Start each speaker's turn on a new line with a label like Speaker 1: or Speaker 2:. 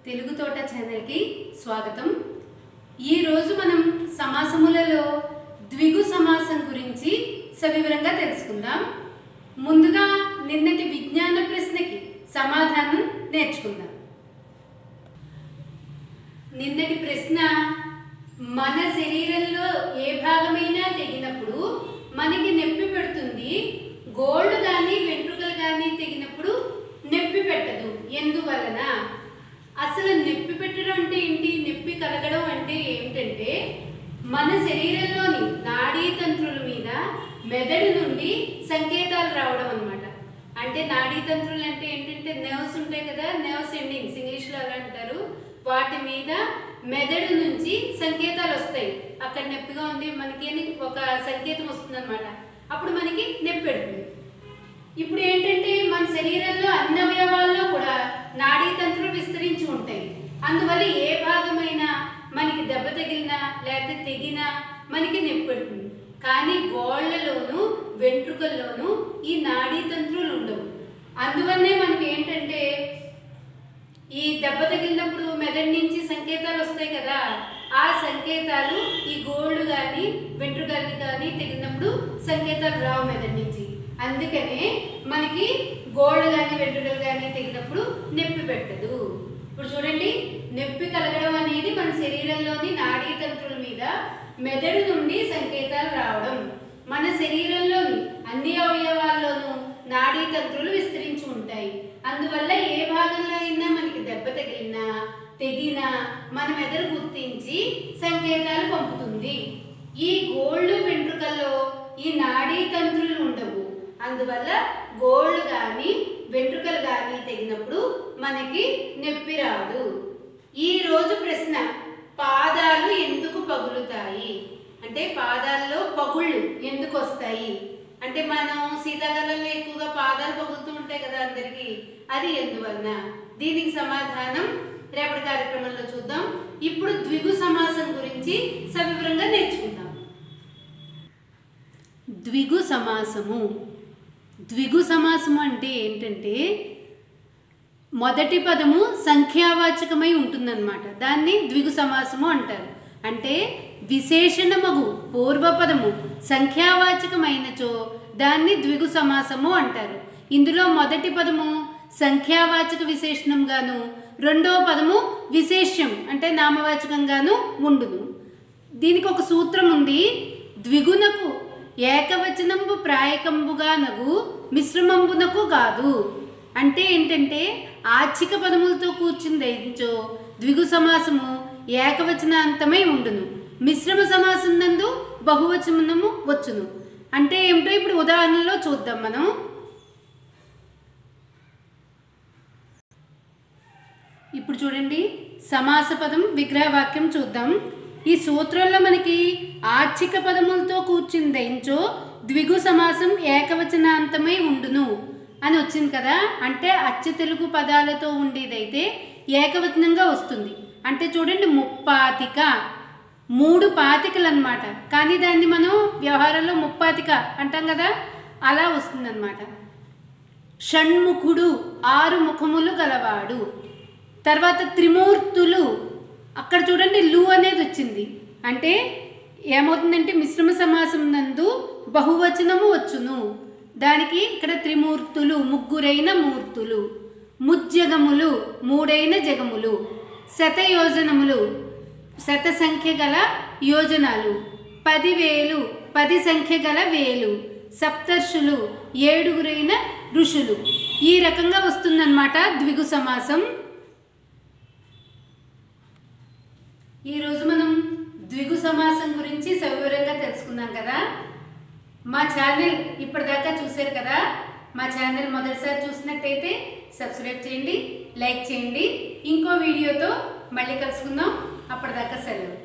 Speaker 1: తెలుగు తోట ఛానల్కి స్వాగతం ఈరోజు మనం సమాసములలో ద్విగు సమాసం గురించి సవివరంగా తెలుసుకుందాం ముందుగా నిన్నటి విజ్ఞాన ప్రశ్నకి సమాధానం నేర్చుకుందాం నిన్నటి ప్రశ్న మన శరీరంలో ఏ భాగమైనా తెగినప్పుడు మనకి నొప్పి పెడుతుంది గోళ్ళు కానీ వెంట్రుకలు కానీ తెగినప్పుడు నొప్పి పెట్టదు ఎందువలన అసలు నొప్పి పెట్టడం అంటే ఏంటి నొప్పి కలగడం అంటే ఏమిటంటే మన శరీరంలోని నాడీ తంత్రుల మీద మెదడు నుండి సంకేతాలు రావడం అన్నమాట అంటే నాడీ తంత్రులు అంటే ఏంటంటే నెర్వ్స్ ఉంటాయి కదా నెర్వ్స్ ఎండింగ్స్ ఇంగ్లీష్లో అలా అంటారు వాటి మీద మెదడు నుంచి సంకేతాలు వస్తాయి అక్కడ నొప్పిగా ఉంది మనకి అని ఒక సంకేతం వస్తుంది అనమాట అప్పుడు మనకి నొప్పి పెడుతుంది ఇప్పుడు ఏంటంటే మన శరీరంలో అన్ని అవయవాల్లో కూడా నాడీ తంత్రులు విస్తరించి ఉంటాయి అందువల్ల ఏ భాగమైనా మనకి దెబ్బ తగిలినా లేకపోతే తెగినా మనకి నొప్పి పెడుతుంది కానీ గోళ్లలోను వెంట్రుకల్లోనూ ఈ నాడీ తంత్రులు ఉండవు అందువల్లనే మనకి ఏంటంటే ఈ దెబ్బ తగిలినప్పుడు మెదడు నుంచి సంకేతాలు వస్తాయి కదా ఆ సంకేతాలు ఈ గోళ్ళు కానీ వెంట్రుకల్ని కానీ తెగినప్పుడు సంకేతాలు రావు మెదడు నుంచి అందుకనే మనకి గోళ్ళు కానీ వెంట్రుకలు కానీ తెగినప్పుడు నొప్పి పెట్టదు ఇప్పుడు చూడండి నొప్పి కలగడం అనేది మన శరీరంలోని నాడీ తంత్రుల మీద మెదడు నుండి సంకేతాలు రావడం మన శరీరంలోని అన్ని అవయవాల్లోనూ నాడీ తంత్రులు విస్తరించి ఉంటాయి అందువల్ల ఏ భాగంలో అయినా మనకి దెబ్బ తగిలినా తెగినా మన మెదడు గుర్తించి సంకేతాలు పంపుతుంది ఈ గోళ్ళు వెంట్రుకల్లో ఈ నాడీ తంత్రులు ఉండవు అందువల్ల గోళ్ళు కానీ వెంట్రుకలు కానీ తెగినప్పుడు మనకి నొప్పి రాదు ఈ రోజు ప్రశ్న పాదాలు ఎందుకు పగులుతాయి అంటే పాదాల్లో పగుళ్ళు ఎందుకు వస్తాయి అంటే మనం శీతాకాలంలో ఎక్కువగా పాదాలు పగులుతూ ఉంటాయి కదా అందరికి అది ఎందువలన దీనికి సమాధానం రేపటి కార్యక్రమంలో చూద్దాం ఇప్పుడు ద్విగు సమాసం గురించి సవివరంగా నేర్చుకుందాం ద్విగు సమాసము ద్విగు సమాసము అంటే ఏంటంటే మొదటి పదము సంఖ్యావాచకమై ఉంటుందన్నమాట దాన్ని ద్విగు సమాసము అంటారు అంటే విశేషణమగు పూర్వపదము సంఖ్యావాచకమైనచో దాన్ని ద్విగు సమాసము అంటారు ఇందులో మొదటి పదము సంఖ్యావాచక విశేషణంగాను రెండవ పదము విశేష్యం అంటే నామవాచకంగాను ఉండును దీనికి ఒక సూత్రం ఉంది ద్విగునకు ఏకవచనంబు ప్రాయకంబుగా నగు మిశ్రమంబునకు కాదు అంటే ఏంటంటే ఆచ్చిక పదములతో కూర్చుని దయించో ద్విగు సమాసము ఏకవచనాంతమై ఉండును మిశ్రమ సమాసం నందు బహువచనము వచ్చును అంటే ఏమిటో ఇప్పుడు ఉదాహరణలో చూద్దాం మనం ఇప్పుడు చూడండి సమాస పదం విగ్రహవాక్యం చూద్దాం ఈ సూత్రంలో మనకి ఆర్చిక పదములతో కూర్చుని దయించో ద్విగు సమాసం ఏకవచనాంతమై ఉండును అని వచ్చింది కదా అంటే అచ్చ తెలుగు పదాలతో ఉండేదైతే ఏకవచనంగా వస్తుంది అంటే చూడండి ముప్పాతిక మూడు పాతికలు అనమాట కానీ దాన్ని మనం వ్యవహారంలో ముప్పాతిక అంటాం కదా అలా వస్తుందన్నమాట షణ్ముఖుడు ఆరు ముఖములు గలవాడు తర్వాత త్రిమూర్తులు అక్కడ చూడండి లు అనేది వచ్చింది అంటే ఏమవుతుందంటే మిశ్రమ సమాసం నందు బహువచనము వచ్చును దానికి ఇక్కడ త్రిమూర్తులు ముగ్గురైన మూర్తులు ముజ్జగములు మూడైన జగములు శతయోజనములు శత సంఖ్య గల యోజనాలు పదివేలు పది సంఖ్య గల వేలు సప్తర్షులు ఏడుగురైన ఋషులు ఈ రకంగా వస్తుందన్నమాట ద్విగు సమాసం ఈరోజు మనం ద్విగు సమాసం గురించి సవివరంగా తెలుసుకున్నాం కదా మా ఛానల్ ఇప్పటిదాకా చూశారు కదా మా ఛానల్ మొదటిసారి చూసినట్టయితే సబ్స్క్రైబ్ చేయండి లైక్ చేయండి ఇంకో వీడియోతో మళ్ళీ కలుసుకుందాం అప్పటిదాకా సెలవు